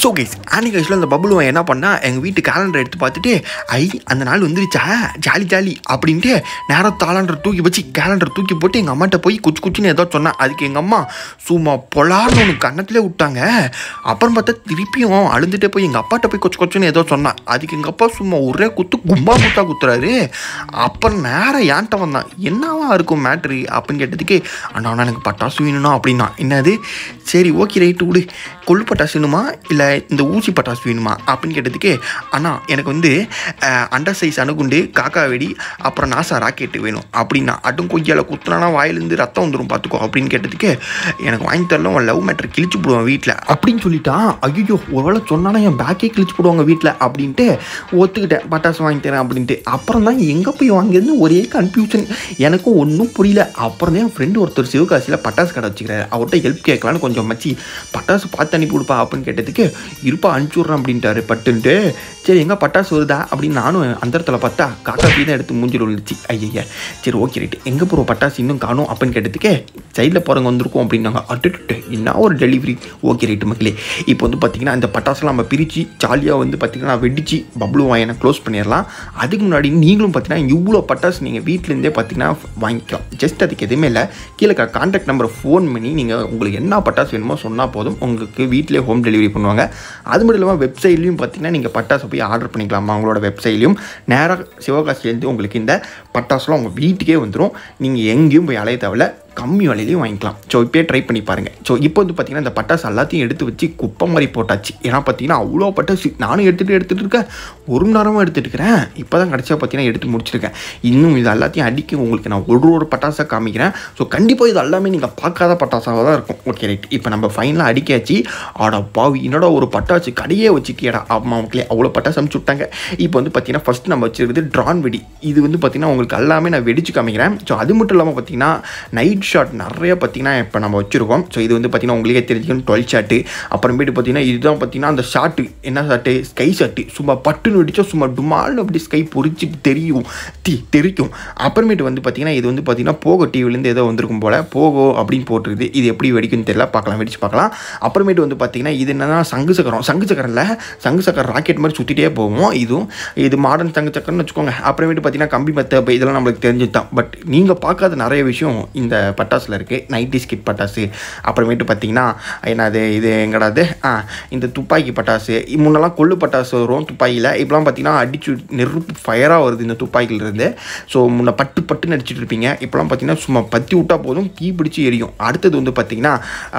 so guys அன்னைக்கு வயசில் அந்த பபுள் என்ன பண்ணா எங்கள் வீட்டு கேலண்டர் எடுத்து பார்த்துட்டு ஐ அந்த நாள் வந்துருச்சா ஜாலி ஜாலி அப்படின்ட்டு நேரம் தாளாண்டர் தூக்கி வச்சு கேலண்டர் தூக்கி போட்டு எங்கள் அம்மாட்ட போய் குச்சி குச்சின்னு ஏதோ சொன்னேன் அதுக்கு எங்கள் அம்மா சும்மா பொலார்னு ஒன்று கன்னத்திலே விட்டாங்க அப்புறம் பார்த்தா திருப்பியும் அழுந்துட்டே போய் எங்கள் அப்பாட்ட போய் கொச்சு கொச்சுன்னு ஏதோ சொன்னேன் அதுக்கு எங்கள் அப்பா சும்மா ஒரே குத்து கும்பா குத்தா குத்துறாரு அப்புறம் நேரம் ஏன்ட்ட வந்தான் என்னவா இருக்கும் மேட்ரு அப்படின்னு கேட்டதுக்கு அண்ணா அண்ணா, எனக்கு பட்டாசு வேணும்னா அப்படின்னா என்னது சரி ஓகே ரைட்டு விடு கொள்ளு பட்டாசு வேணுமா இல்லை இந்த ஊசி பட்டாசு வேணுமா அப்படின்னு கேட்டதுக்கு அண்ணா எனக்கு வந்து அண்டர் சைஸ் அணுகுண்டு காக்கா வெடி அப்புறம் நாசா ராக்கெட்டு வேணும் அப்படின்னா அட்டும் கொய்யால குத்துனா வாயிலேருந்து ரத்தம் வந்துடும் பார்த்துக்கோ அப்படின்னு கேட்டதுக்கு எனக்கு வாங்கி தரல உன் லவ் மேட்ரு கிழிச்சு போடுவான் வீட்டில் அப்படின்னு சொல்லிட்டான் ஐயோ ஒருவேளை சொன்னானா என் பேக்கே கிழிச்சு போடுவாங்க வீட்டில் அப்படின்ட்டு ஒத்துக்கிட்டேன் பட்டாசு வாங்கி தரேன் அப்படின்ட்டு அப்புறம் தான் எங்கே போய் வாங்கியது ஒரே கன்ஃபியூஷன் எனக்கும் ஒன்றும் புரியல அப்புறம் தான் என் ஃப்ரெண்டு ஒருத்தர் சிவகாசியில் பட்டாசு கடை வச்சுக்கிறாரு அவர்கிட்ட ஹெல்ப் கேட்கலான்னு கொஞ்சம் மச்சி பட்டாசு பார்த்து அனுப்பி கொடுப்பா அப்படின்னு கேட்டதுக்கு இருப்பா அனுப்பிச்சி விட்றேன் அப்படின்ட்டாரு பட்டுன்ட்டு சரி எங்கே பட்டாசு வருதா அப்படின்னு நானும் அந்த இடத்துல பார்த்தா காக்கா பீ தான் எடுத்து மூஞ்சில் விழுந்துச்சு ஐயா சரி ஓகே ரைட்டு எங்கே போகிற பட்டாசு இன்னும் காணும் அப்படின்னு கேட்டதுக்கு சைடில் போகிறவங்க வந்திருக்கோம் அப்படின்னாங்க அட்டுட்டு என்ன ஒரு டெலிவரி ஓகே ரைட்டு மக்களே இப்போ வந்து பார்த்தீங்கன்னா இந்த பட்டாசுலாம் நம்ம பிரித்து ஜாலியாக வந்து பார்த்தீங்கன்னா வெடிச்சு பப்ளு வாயனை க்ளோஸ் பண்ணிடலாம் அதுக்கு முன்னாடி நீங்களும் பார்த்தீங்கன்னா இவ்வளோ பட்டாசு நீங்கள் வீட்டிலேருந்தே பார்த்தீங்கன்னா வாங்கிக்கலாம் ஜஸ்ட் அதுக்கு எதுவுமே இல்லை கீழே கான்டாக்ட் நம்பரை ஃபோன் பண்ணி நீங்கள் உங்களுக்கு என்ன பட்டாசு வேணுமோ சொன்னால் போதும் உங்களுக்கு வீட்டிலே ஹோம் டெலிவரி பண்ணுவாங்க அது மட்டும் இல்லாமல் வெப்சைட்லையும் பார்த்தீங்கன்னா நீங்கள் பட்டாசு போய் ஆர்டர் பண்ணிக்கலாமா அவங்களோட வெப்சைட்லையும் நேராக சிவகாசிலேருந்து உங்களுக்கு இந்த பட்டாசுலாம் உங்கள் வீட்டுக்கே வந்துடும் நீங்கள் எங்கேயும் போய் அலைய தேவையில்ல கம்மி விலையிலையும் வாங்கிக்கலாம் ஸோ இப்போயே ட்ரை பண்ணி பாருங்கள் ஸோ இப்போ வந்து பார்த்தீங்கன்னா இந்த பட்டாசு எல்லாத்தையும் எடுத்து வச்சு குப்பை மாதிரி போட்டாச்சு ஏன்னா பார்த்தீங்கன்னா அவ்வளோ பட்டாசு நானும் எடுத்துகிட்டு எடுத்துகிட்டு இருக்கேன் ஒரு மணி நேரமாக எடுத்துகிட்டு இருக்கிறேன் இப்போ தான் கடைசியாக பார்த்தீங்கன்னா எடுத்து முடிச்சிருக்கேன் இன்னும் இது எல்லாத்தையும் அடிக்க உங்களுக்கு நான் ஒரு ஒரு பட்டாசாக காமிக்கிறேன் ஸோ கண்டிப்பாக இது எல்லாமே நீங்கள் பார்க்காத பட்டாசாக தான் இருக்கும் ஓகே ரைட் இப்போ நம்ம ஃபைனலாக அடிக்காச்சு ஆடா பாவி என்னடா ஒரு பட்டாசு கடையே வச்சுட்டியடா அம்மா மக்களே அவ்வளோ பட்டாசு அமுச்சு விட்டாங்க இப்போ வந்து பார்த்தீங்கன்னா ஃபஸ்ட்டு நம்ம வச்சிருக்கிறது ட்ரான் வெடி இது வந்து பார்த்தீங்கன்னா உங்களுக்கு எல்லாமே நான் வெடிச்சு காமிக்கிறேன் ஸோ அது மட்டும் இல்லாமல் பார்த்தீங்கன்னா நைட் ஷாட் நிறைய பார்த்தீங்கன்னா இப்போ நம்ம வச்சுருக்கோம் ஸோ இது வந்து பார்த்தீங்கன்னா உங்களுக்கே தெரிஞ்சுக்கணும் டுவெல் ஷாட்டு அப்புறமேட்டு பார்த்தீங்கன்னா இதுதான் பார்த்தீங்கன்னா அந்த ஷாட்டு என்ன ஷாட்டு ஸ்கை ஷாட்டு சும்மா பட்டுன்னு வெடிச்சா சும்மா டுமால்னு அப்படி ஸ்கை பொறிச்சு தெரியும் தி தெரிக்கும் அப்புறமேட்டு வந்து பார்த்தீங்கன்னா இது வந்து பார்த்தீங்கன்னா போகோ டிவிலேருந்து ஏதோ வந்திருக்கும் போல் போகோ அப்படின்னு போட்டிருக்குது இது எப்படி வெடிக்குன்னு தெரியல பார்க்கலாம் வெடிச்சு பார்க்கலாம் அப்புறமேட்டு வந்து பார்த்தீங்கன்னா இது என்னன்னா சங்கு சக்கரம் சங்கு சக்கரம்ல சங்கு சக்கரம் ராக்கெட் மாதிரி சுற்றிட்டே போவோம் இதுவும் இது மாடர்ன் சங்கு சக்கரம்னு வச்சுக்கோங்க அப்புறமேட்டு பார்த்தீங்கன்னா கம்பி மெத்த இதெல்லாம் நம்மளுக்கு தெரிஞ்சது தான் பட் நீங்கள் பார்க்காத நிறைய விஷயம் இந்த பட்டாசில் இருக்குது நைன்டி ஸ்கிட் பட்டாசு அப்புறமேட்டு பார்த்தீங்கன்னா என்னது இது எங்கடாது ஆ இந்த துப்பாக்கி பட்டாசு இ- முன்னெல்லாம் கொள்ளு பட்டாசு வரும் துப்பாக்கியில் இப்போலாம் பார்த்தீங்கன்னா அடிச்சு நெருப்பு ஃபயராக வருது இந்த துப்பாக்கியிலிருந்து ஸோ முன்ன பட்டு பட்டுன்னு அடிச்சுட்டு இருப்பீங்க இப்போலாம் பார்த்தீங்கன்னா சும்மா பற்றி விட்டா போதும் தீ பிடிச்சி எரியும் அடுத்தது வந்து பார்த்தீங்கன்னா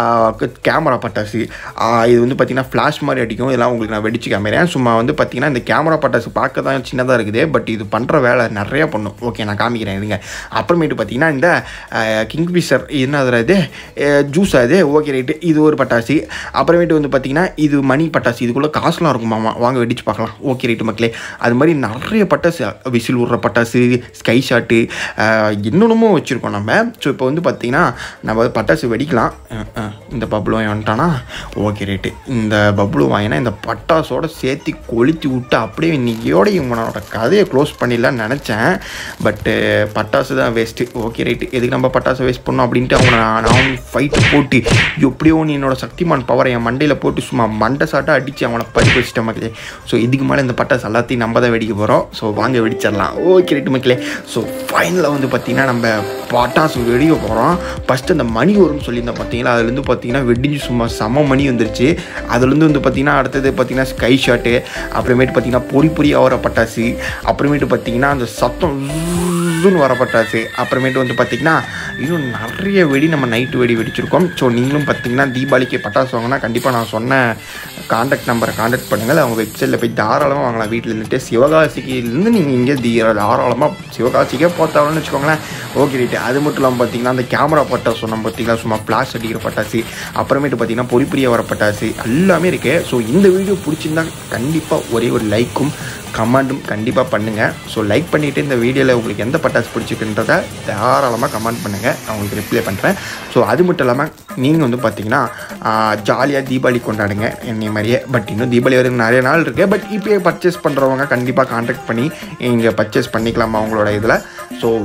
கேமரா பட்டாசு ஆ, இது வந்து பார்த்தீங்கன்னா ஃப்ளாஷ் மாதிரி அடிக்கும் இதெல்லாம் உங்களுக்கு நான் வெடிச்சு காமிக்கிறேன் சும்மா வந்து பார்த்தீங்கன்னா இந்த கேமரா பட்டாசு பார்க்க தான் சின்னதாக இருக்குது பட் இது பண்ணுற வேலை நிறையா பண்ணும் ஓகே நான் காமிக்கிறேன் இருங்க அப்புறமேட்டு பார்த்தீங்கன்னா இந்த கிங்ஃபிஷர் என்ன அதில் இது ஜூஸ் அது ஓகே ரைட்டு இது ஒரு பட்டாசு அப்புறமேட்டு வந்து பார்த்தீங்கன்னா இது மணி பட்டாசு இதுக்குள்ளே காசுலாம் இருக்குமாமா வாங்க வெடிச்சு பார்க்கலாம் ஓகே ரைட்டு மக்களே அது மாதிரி நிறைய பட்டாசு விசில் விடுற பட்டாசு ஸ்கை ஷாட்டு என்னென்னமோ வச்சுருக்கோம் நம்ம ஸோ இப்போ வந்து பார்த்தீங்கன்னா நம்ம பட்டாசு வெடிக்கலாம் அஹ், அஹ், இந்த பப்ளு வாங்கி வந்துட்டானா ஓகே ரைட்டு இந்த பப்ளு வாங்கினா இந்த பட்டாசோட சேர்த்து கொளுத்தி விட்டு அப்படியே இன்னையோட இவனோட கதையை க்ளோஸ் பண்ணிடலாம்னு நினச்சேன் பட்டு பட்டாசு தான் வேஸ்ட்டு ஓகே ரைட்டு எதுக்கு நம்ம பட்டாசு வேஸ்ட் பண்ணோம் அப்படின்ட்டு அவனை நான் ஃபைட்டு போட்டு எப்படியோ நீ என்னோட சக்திமான் பவரை என் மண்டையில் போட்டு சும்மா மண்டை சாட்டாக அடித்து அவனை படிக்க வச்சுட்டேன் மக்களே ஸோ இதுக்கு மேலே இந்த பட்டாசு எல்லாத்தையும் நம்ம தான் வெடிக்க போகிறோம் ஸோ வாங்க வெடிச்சிடலாம் ஓகே ரைட்டு மக்களே ஸோ ஃபைனலில் வந்து பார்த்தீங்கன்னா நம்ம பட்டாசு வெடிக்க போகிறோம் ஃபஸ்ட்டு அந்த மணி வரும்னு சொல்லியிருந்தேன் பார்த்தீங்களா அதுலேருந்து பார்த்தீங்கன்னா வெடிஞ்சு சும்மா செம மணி வந்துருச்சு அதுலேருந்து வந்து பார்த்தீங்கன்னா அடுத்தது பார்த்தீங்கன்னா ஸ்கை ஷாட்டு அப்புறமேட்டு பார்த்தீங்கன்னா பொறி பொறியாக வர பட்டாசு அப்புறமேட்டு பார்த்தீங்கன்னா அந்த சத்தம் ஜூன்னு வர பட்டாசு அப்புறமேட்டு வந்து பார்த்தீங்கன்னா இன்னும் நிறைய வெடி நம்ம நைட்டு வெடி வெடிச்சிருக்கோம் ஸோ நீங்களும் பார்த்தீங்கன்னா தீபாவளிக்கு பட்டாசு வாங்கினா கண்டிப்பாக நான் சொன்ன காண்டாக்ட் நம்பரை காண்டாக்ட் பண்ணுங்கள் அவங்க வெப்சைட்டில் போய் தாராளமாக வாங்கலாம் வீட்டில் இருந்துட்டு சிவகாசிக்கிலேருந்து நீங்கள் இங்கே தீ தாராளமாக சிவகாசிக்கே போத்தாவலன்னு வச்சுக்கோங்களேன் ஓகே ரைட்டு அது மட்டும் இல்லாமல் பார்த்தீங்கன்னா அந்த கேமரா பட்டாசு சொன்னோம் பார்த்தீங்களா சும்மா ஃப்ளாஷ் அடிக்கிற பட்டாசு அப்புறமேட்டு பார்த்தீங்கன்னா பொறி பொறிய வர பட்டாசு எல்லாமே இருக்குது ஸோ இந்த வீடியோ பிடிச்சிருந்தா கண்டிப்பாக ஒரே ஒரு லைக்கும் கமெண்ட்டும் கண்டிப்பாக பண்ணுங்கள் ஸோ லைக் பண்ணிவிட்டு இந்த வீடியோவில் உங்களுக்கு எந்த பட்டாசு பிடிச்சிருக்குன்றத தாராளமாக கமெண்ட் பண்ணுங்கள் நான் உங்களுக்கு ரிப்ளை பண்ணுறேன் ஸோ அது மட்டும் இல்லாமல் நீங்கள் வந்து பார்த்தீங்கன்னா ஜாலியாக தீபாவளி கொண்டாடுங்க என்னை மாதிரியே பட் இன்னும் தீபாவளி வரைக்கும் நிறைய நாள் இருக்குது பட் இப்போயே பர்ச்சேஸ் பண்ணுறவங்க கண்டிப்பாக காண்டாக்ட் பண்ணி இங்கே பர்ச்சேஸ் பண்ணிக்கலாமா அவங்களோட இதில் ஸோ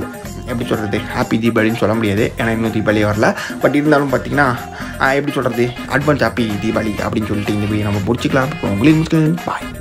எப்படி சொல்கிறது ஹாப்பி தீபாவளின்னு சொல்ல முடியாது ஏன்னா இன்னும் தீபாவளி வரல பட் இருந்தாலும் பார்த்தீங்கன்னா ஆஹ் எப்படி சொல்கிறது அட்வான்ஸ் ஹாப்பி தீபாவளி அப்படின்னு சொல்லிட்டு இந்த போய் நம்ம முடிச்சிக்கலாம் உங்களுக்கு பாய்